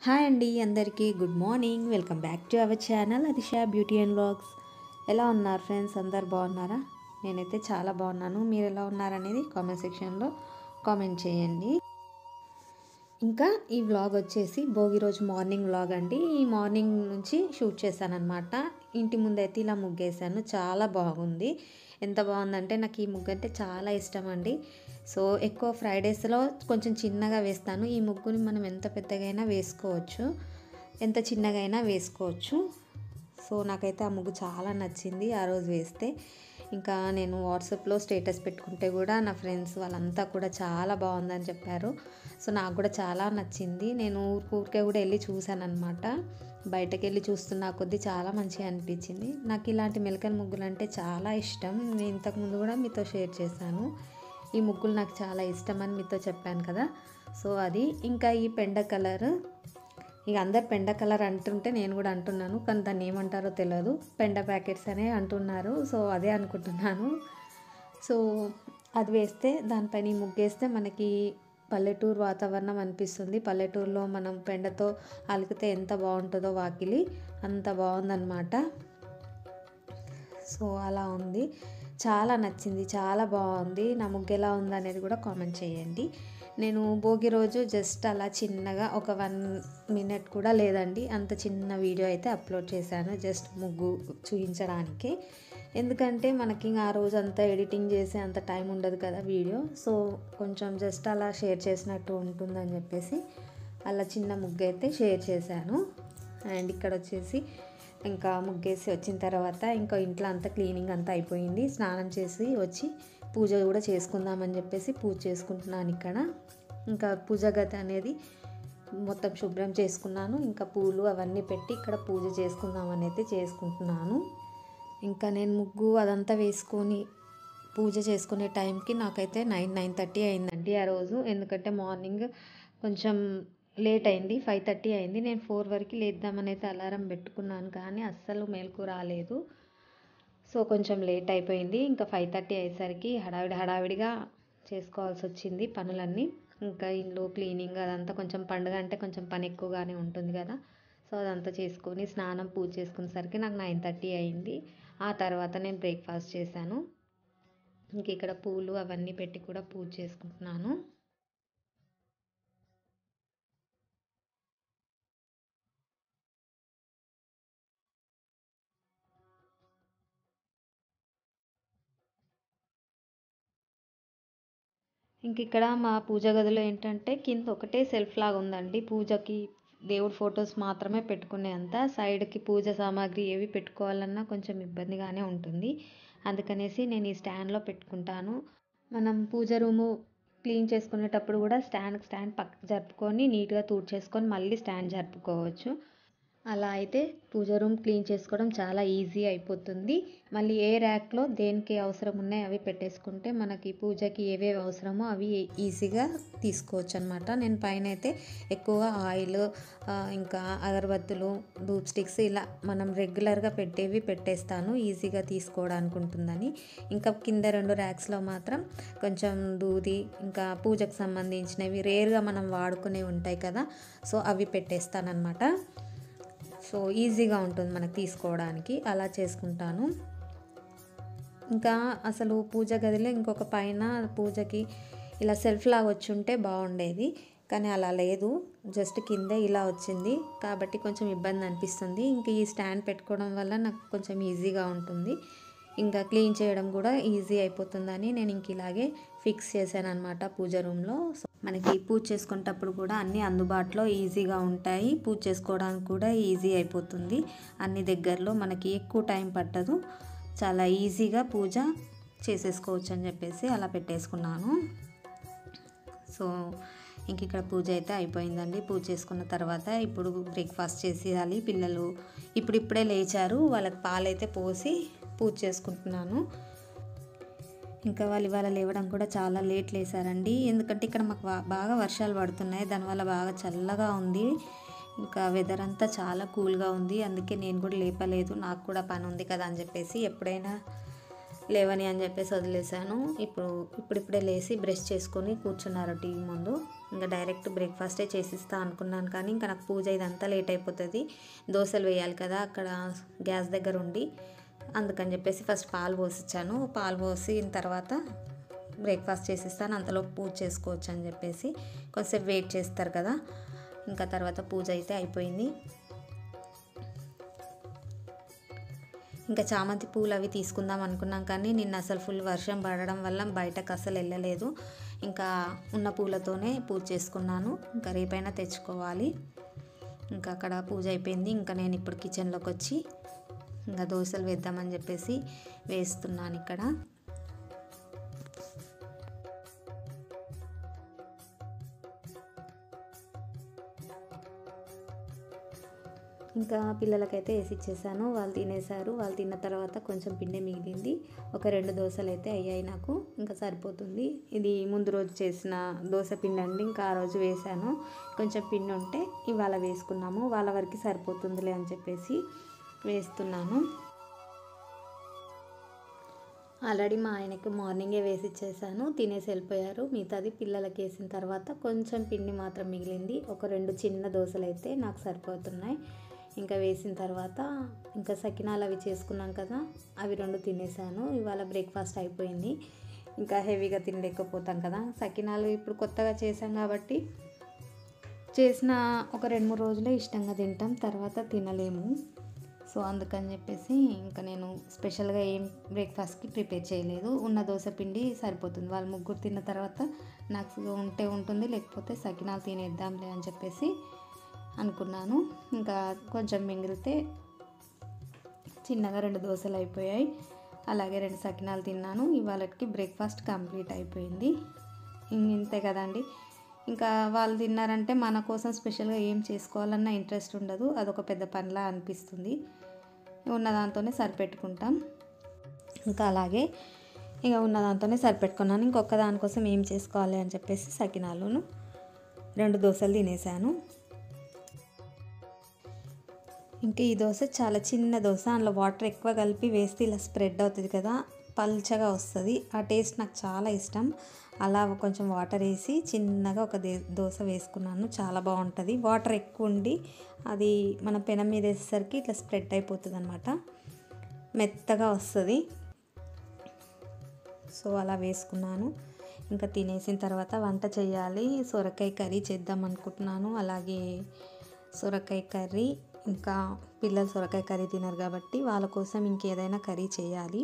hi అండి అందరికీ good morning welcome back to our channel Adisha beauty and vlogs ఎలా ఉన్నారు ఫ్రెండ్స్ అందరు బాగున్నారా నేనైతే చాలా బాగున్నాను మీరు ఎలా ఉన్నారనేది కామెంట్ సెక్షన్లో కామెంట్ చేయండి ఇంకా ఈ వ్లాగ్ వచ్చేసి భోగి రోజు మార్నింగ్ వ్లాగ్ అండి ఈ మార్నింగ్ నుంచి షూట్ చేశానమాట ఇంటి ముందైతే ఇలా ముగ్గేసాను చాలా బాగుంది ఎంత బాగుందంటే నాకు ఈ ముగ్గు అంటే చాలా ఇష్టం అండి సో ఎక్కువ ఫ్రైడేస్లో కొంచెం చిన్నగా వేస్తాను ఈ ముగ్గుని మనం ఎంత పెద్దగా అయినా వేసుకోవచ్చు ఎంత చిన్నగా అయినా వేసుకోవచ్చు సో నాకైతే ఆ ముగ్గు చాలా నచ్చింది ఆ రోజు వేస్తే ఇంకా నేను వాట్సాప్లో స్టేటస్ పెట్టుకుంటే కూడా నా ఫ్రెండ్స్ వాళ్ళంతా కూడా చాలా బాగుందని చెప్పారు సో నాకు కూడా చాలా నచ్చింది నేను ఊరికి ఊరికే కూడా వెళ్ళి చూశాను అనమాట బయటకు వెళ్ళి చూస్తున్న కొద్దీ చాలా మంచిగా అనిపించింది నాకు ఇలాంటి మెలకల ముగ్గులు అంటే చాలా ఇష్టం నేను ఇంతకుముందు కూడా మీతో షేర్ చేశాను ఈ ముగ్గులు నాకు చాలా ఇష్టం అని మీతో చెప్పాను కదా సో అది ఇంకా ఈ పెండ కలర్ ఇక అందరు పెండ కలర్ అంటుంటే నేను కూడా అంటున్నాను కానీ దాన్ని ఏమంటారో తెలియదు పెండ ప్యాకెట్స్ అనే అంటున్నారు సో అదే అనుకుంటున్నాను సో అది వేస్తే దానిపైన ఈ ముగ్గేస్తే మనకి పల్లెటూరు వాతావరణం అనిపిస్తుంది పల్లెటూరులో మనం పెండతో అలికితే ఎంత బాగుంటుందో వాకిలి అంత బాగుందన్నమాట సో అలా ఉంది చాలా నచ్చింది చాలా బాగుంది నా ముగ్గు ఎలా ఉంది అనేది కూడా కామెంట్ చేయండి నేను భోగి రోజు జస్ట్ అలా చిన్నగా ఒక వన్ మినిట్ కూడా లేదండి అంత చిన్న వీడియో అయితే అప్లోడ్ చేశాను జస్ట్ ముగ్గు చూపించడానికి ఎందుకంటే మనకి ఆ రోజు అంతా ఎడిటింగ్ చేసే అంత టైం ఉండదు కదా వీడియో సో కొంచెం జస్ట్ అలా షేర్ చేసినట్టు ఉంటుందని చెప్పేసి అలా చిన్న ముగ్గు అయితే షేర్ చేశాను అండ్ ఇక్కడ వచ్చేసి ఇంకా ముగ్గేసి వచ్చిన తర్వాత ఇంకా ఇంట్లో అంతా క్లీనింగ్ అంతా అయిపోయింది స్నానం చేసి వచ్చి పూజ కూడా చేసుకుందామని చెప్పేసి పూజ చేసుకుంటున్నాను ఇక్కడ ఇంకా పూజ గది అనేది మొత్తం శుభ్రం చేసుకున్నాను ఇంకా పూలు అవన్నీ పెట్టి ఇక్కడ పూజ చేసుకుందామని అయితే చేసుకుంటున్నాను ఇంకా నేను ముగ్గు అదంతా వేసుకొని పూజ చేసుకునే టైంకి నాకైతే నైన్ నైన్ థర్టీ అయిందండి ఆ రోజు ఎందుకంటే మార్నింగ్ కొంచెం లేట్ అయింది ఫైవ్ థర్టీ అయింది నేను ఫోర్ వరకు లేద్దామని అయితే అలారం పెట్టుకున్నాను కానీ అస్సలు మేల్కు రాలేదు సో కొంచెం లేట్ అయిపోయింది ఇంకా ఫైవ్ థర్టీ అయ్యేసరికి హడావిడి హడావిడిగా చేసుకోవాల్సి వచ్చింది పనులన్నీ ఇంకా ఇల్లు క్లీనింగ్ అదంతా కొంచెం పండుగ అంటే కొంచెం పని ఎక్కువగానే ఉంటుంది కదా సో అదంతా చేసుకొని స్నానం పూజ చేసుకునేసరికి నాకు నైన్ థర్టీ అయింది ఆ తర్వాత నేను బ్రేక్ఫాస్ట్ చేశాను ఇంక ఇక్కడ పూలు అవన్నీ పెట్టి కూడా పూజ చేసుకుంటున్నాను ఇంక ఇక్కడ మా పూజ గదిలో ఏంటంటే కింద ఒకటే సెల్ఫ్ లాగా ఉందండి పూజకి దేవుడి ఫొటోస్ మాత్రమే పెట్టుకునే అంత సైడ్కి పూజ సామాగ్రి ఏవి పెట్టుకోవాలన్నా కొంచెం ఇబ్బందిగానే ఉంటుంది అందుకనేసి నేను ఈ స్టాండ్లో పెట్టుకుంటాను మనం పూజ రూము క్లీన్ చేసుకునేటప్పుడు కూడా స్టాండ్ స్టాండ్ పక్కకు జరుపుకొని నీట్గా చేసుకొని మళ్ళీ స్టాండ్ జరుపుకోవచ్చు అలా అయితే పూజ రూమ్ క్లీన్ చేసుకోవడం చాలా ఈజీ అయిపోతుంది మళ్ళీ ఏ ర్యాక్లో దేనికి అవసరం ఉన్నాయి అవి పెట్టేసుకుంటే మనకి పూజకి ఏవేవి అవసరమో అవి ఈజీగా తీసుకోవచ్చు అనమాట నేను పైన అయితే ఎక్కువగా ఆయిల్ ఇంకా అగరబత్తులు ధూప్ స్టిక్స్ ఇలా మనం రెగ్యులర్గా పెట్టేవి పెట్టేస్తాను ఈజీగా తీసుకోవడానికి ఉంటుందని ఇంకా కింద రెండు ర్యాక్స్లో మాత్రం కొంచెం దూది ఇంకా పూజకు సంబంధించినవి రేర్గా మనం వాడుకునే ఉంటాయి కదా సో అవి పెట్టేస్తానమాట సో ఈజీగా ఉంటుంది మనకు తీసుకోవడానికి అలా చేసుకుంటాను ఇంకా అసలు పూజ గదిలో ఇంకొక పైన పూజకి ఇలా సెల్ఫ్ లాగా వచ్చి ఉంటే బాగుండేది కానీ అలా లేదు జస్ట్ కిందే ఇలా వచ్చింది కాబట్టి కొంచెం ఇబ్బంది అనిపిస్తుంది ఇంకా ఈ స్టాండ్ పెట్టుకోవడం వల్ల నాకు కొంచెం ఈజీగా ఉంటుంది ఇంకా క్లీన్ చేయడం కూడా ఈజీ అయిపోతుందని నేను ఇంక ఇలాగే ఫిక్స్ చేశాను అనమాట పూజ రూమ్లో సో మనకి పూజ చేసుకునేటప్పుడు కూడా అన్నీ అందుబాటులో ఈజీగా ఉంటాయి పూజ చేసుకోవడానికి కూడా ఈజీ అయిపోతుంది అన్ని దగ్గరలో మనకి ఎక్కువ టైం పట్టదు చాలా ఈజీగా పూజ చేసేసుకోవచ్చు అని చెప్పేసి అలా పెట్టేసుకున్నాను సో ఇంక ఇక్కడ పూజ అయితే అయిపోయిందండి పూజ చేసుకున్న తర్వాత ఇప్పుడు బ్రేక్ఫాస్ట్ చేసేయాలి పిల్లలు ఇప్పుడు ఇప్పుడే లేచారు వాళ్ళకి పాలైతే పోసి పూజ చేసుకుంటున్నాను ఇంకా వాళ్ళు ఇవాళ లేవడం కూడా చాలా లేట్ లేసారండి ఎందుకంటే ఇక్కడ మాకు బాగా వర్షాలు పడుతున్నాయి దానివల్ల బాగా చల్లగా ఉంది ఇంకా వెదర్ అంతా చాలా కూల్గా ఉంది అందుకే నేను కూడా లేపలేదు నాకు కూడా పని ఉంది కదా అని చెప్పేసి ఎప్పుడైనా లేవని అని చెప్పేసి వదిలేసాను ఇప్పుడు ఇప్పుడిప్పుడే లేచి బ్రష్ చేసుకొని కూర్చున్నారు టీవీ ముందు ఇంకా డైరెక్ట్ బ్రేక్ఫాస్టే చేసిస్తా అనుకున్నాను కానీ ఇంకా నాకు పూజ ఇదంతా లేట్ అయిపోతుంది దోశలు వేయాలి కదా అక్కడ గ్యాస్ దగ్గర ఉండి అందుకని చెప్పేసి ఫస్ట్ పాలు పోసిచ్చాను పాలు పోసిన తర్వాత బ్రేక్ఫాస్ట్ చేసిస్తాను అంతలో పూజ చేసుకోవచ్చు అని చెప్పేసి కొంచెంసేపు వెయిట్ చేస్తారు కదా ఇంకా తర్వాత పూజ అయితే అయిపోయింది ఇంకా చామంతి పూలు అవి తీసుకుందాం అనుకున్నాం కానీ నిన్న అసలు ఫుల్ వర్షం పడడం వల్ల బయటకు అసలు వెళ్ళలేదు ఇంకా ఉన్న పూలతోనే పూజ చేసుకున్నాను ఇంకా రేపైనా తెచ్చుకోవాలి ఇంకా అక్కడ పూజ అయిపోయింది ఇంకా నేను ఇప్పుడు కిచెన్లోకి వచ్చి ఇంకా దోశలు వేద్దామని చెప్పేసి వేస్తున్నాను ఇక్కడ ఇంకా పిల్లలకైతే వేసి ఇచ్చేసాను వాళ్ళు తినేశారు వాళ్ళు తిన్న తర్వాత కొంచెం పిండి మిగిలింది ఒక రెండు దోశలు అయితే అయ్యాయి నాకు ఇంకా సరిపోతుంది ఇది ముందు రోజు చేసిన దోశ పిండి అండి ఇంకా ఆ రోజు వేసాను కొంచెం పిండి ఉంటే ఇవాళ వేసుకున్నాము వాళ్ళ వరకు సరిపోతుందిలే అని చెప్పేసి వేస్తున్నాను ఆల్రెడీ మా ఆయనకి మార్నింగే వేసి ఇచ్చేసాను తినేసి వెళ్ళిపోయారు మిగతాది పిల్లలకి వేసిన తర్వాత కొంచెం పిండి మాత్రం మిగిలింది ఒక రెండు చిన్న దోశలు అయితే నాకు సరిపోతున్నాయి ఇంకా వేసిన తర్వాత ఇంకా సకినాలు అవి చేసుకున్నాం కదా అవి రెండు తినేసాను ఇవాళ బ్రేక్ఫాస్ట్ అయిపోయింది ఇంకా హెవీగా తినలేకపోతాం కదా సకినాలు ఇప్పుడు కొత్తగా చేసాం కాబట్టి చేసిన ఒక రెండు మూడు రోజులే ఇష్టంగా తింటాం తర్వాత తినలేము సో అందుకని చెప్పేసి ఇంకా నేను స్పెషల్గా ఏం బ్రేక్ఫాస్ట్కి ప్రిపేర్ చేయలేదు ఉన్న దోశ పిండి సరిపోతుంది వాళ్ళు ముగ్గురు తిన్న తర్వాత నాకు ఉంటే ఉంటుంది లేకపోతే సకినాలు తినేద్దాంలే అని చెప్పేసి అనుకున్నాను ఇంకా కొంచెం మిగిలితే చిన్నగా రెండు దోశలు అయిపోయాయి అలాగే రెండు సకినాలు తిన్నాను ఇవాళకి బ్రేక్ఫాస్ట్ కంప్లీట్ అయిపోయింది ఇంతే కదండి ఇంకా వాళ్ళు తిన్నారంటే మన కోసం స్పెషల్గా ఏం చేసుకోవాలన్న ఇంట్రెస్ట్ ఉండదు అదొక పెద్ద పనిలా అనిపిస్తుంది ఉన్న దాంతోనే సరిపెట్టుకుంటాం ఇంకా అలాగే ఇక ఉన్న దాంతోనే సరిపెట్టుకున్నాను ఇంకొక దానికోసం ఏం చేసుకోవాలి అని చెప్పేసి సకినాలును రెండు దోశలు తినేసాను ఇంకా ఈ దోశ చాలా చిన్న దోశ అందులో వాటర్ ఎక్కువ కలిపి వేస్తే ఇలా స్ప్రెడ్ అవుతుంది కదా పల్చగా వస్తుంది ఆ టేస్ట్ నాకు చాలా ఇష్టం అలా కొంచెం వాటర్ వేసి చిన్నగా ఒక దే దోశ వేసుకున్నాను చాలా బాగుంటుంది వాటర్ ఎక్కువ ఉండి అది మన పెనం మీద వేసేసరికి ఇట్లా స్ప్రెడ్ అయిపోతుంది అనమాట మెత్తగా వస్తుంది సో అలా వేసుకున్నాను ఇంకా తినేసిన తర్వాత వంట చేయాలి సొరకాయ కర్రీ చేద్దాం అనుకుంటున్నాను అలాగే సొరకాయ కర్రీ ఇంకా పిల్లలు సొరకాయ కర్రీ తినరు కాబట్టి వాళ్ళ కోసం ఇంకేదైనా కర్రీ చేయాలి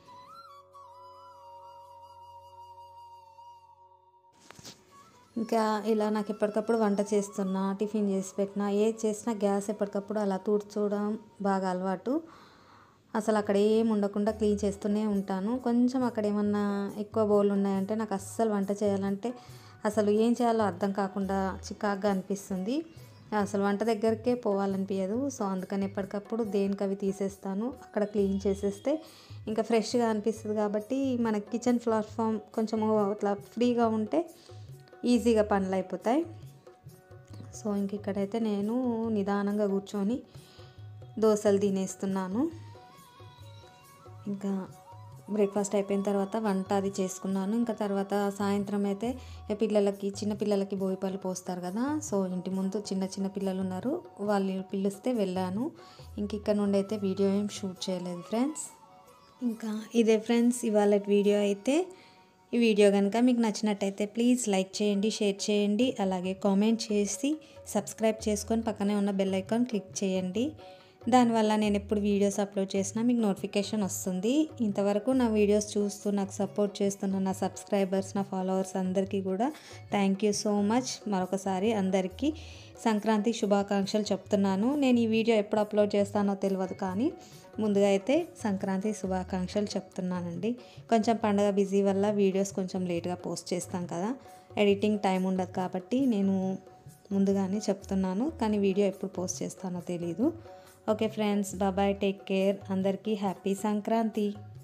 ఇంకా ఇలా నాకు ఎప్పటికప్పుడు వంట చేస్తున్నా టిఫిన్ చేసి పెట్టినా ఏది చేసినా గ్యాస్ ఎప్పటికప్పుడు అలా తూడ్చోవడం బాగా అలవాటు అసలు అక్కడ ఏం ఉండకుండా క్లీన్ చేస్తూనే ఉంటాను కొంచెం అక్కడ ఏమన్నా ఎక్కువ బౌల్ ఉన్నాయంటే నాకు అస్సలు వంట చేయాలంటే అసలు ఏం చేయాలో అర్థం కాకుండా చికాగ్గా అనిపిస్తుంది అసలు వంట దగ్గరికే పోవాలనిపించదు సో అందుకని ఎప్పటికప్పుడు దేనికి అవి తీసేస్తాను అక్కడ క్లీన్ చేసేస్తే ఇంకా ఫ్రెష్గా అనిపిస్తుంది కాబట్టి మన కిచెన్ ప్లాట్ఫామ్ కొంచెం అట్లా ఫ్రీగా ఉంటే ఈజీగా పనులు అయిపోతాయి సో ఇంక ఇక్కడైతే నేను నిదానంగా కూర్చొని దోశలు తినేస్తున్నాను ఇంకా బ్రేక్ఫాస్ట్ అయిపోయిన తర్వాత వంట అది చేసుకున్నాను ఇంకా తర్వాత సాయంత్రం అయితే పిల్లలకి చిన్న పిల్లలకి భోగిపళ్ళు పోస్తారు కదా సో ఇంటి ముందు చిన్న చిన్న పిల్లలు ఉన్నారు వాళ్ళు పిలిస్తే వెళ్ళాను ఇంక ఇక్కడ నుండి అయితే వీడియో ఏం షూట్ చేయలేదు ఫ్రెండ్స్ ఇంకా ఇదే ఫ్రెండ్స్ ఇవాళ వీడియో అయితే ఈ వీడియో కనుక మీకు నచ్చినట్టయితే ప్లీజ్ లైక్ చేయండి షేర్ చేయండి అలాగే కామెంట్ చేసి సబ్స్క్రైబ్ చేసుకొని పక్కనే ఉన్న బెల్ ఐకాన్ క్లిక్ చేయండి దానివల్ల నేను ఎప్పుడు వీడియోస్ అప్లోడ్ చేసినా మీకు నోటిఫికేషన్ వస్తుంది ఇంతవరకు నా వీడియోస్ చూస్తూ నాకు సపోర్ట్ చేస్తున్న నా సబ్స్క్రైబర్స్ నా ఫాలోవర్స్ అందరికీ కూడా థ్యాంక్ యూ సో మచ్ మరొకసారి అందరికీ సంక్రాంతి శుభాకాంక్షలు చెప్తున్నాను నేను ఈ వీడియో ఎప్పుడు అప్లోడ్ చేస్తానో తెలియదు కానీ ముందుగా అయితే సంక్రాంతి శుభాకాంక్షలు చెప్తున్నానండి కొంచెం పండగ బిజీ వల్ల వీడియోస్ కొంచెం లేట్గా పోస్ట్ చేస్తాం కదా ఎడిటింగ్ టైం ఉండదు కాబట్టి నేను ముందుగానే చెప్తున్నాను కానీ వీడియో ఎప్పుడు పోస్ట్ చేస్తానో తెలీదు okay friends bye bye take care అందరికీ హ్యాపీ సంక్రాంతి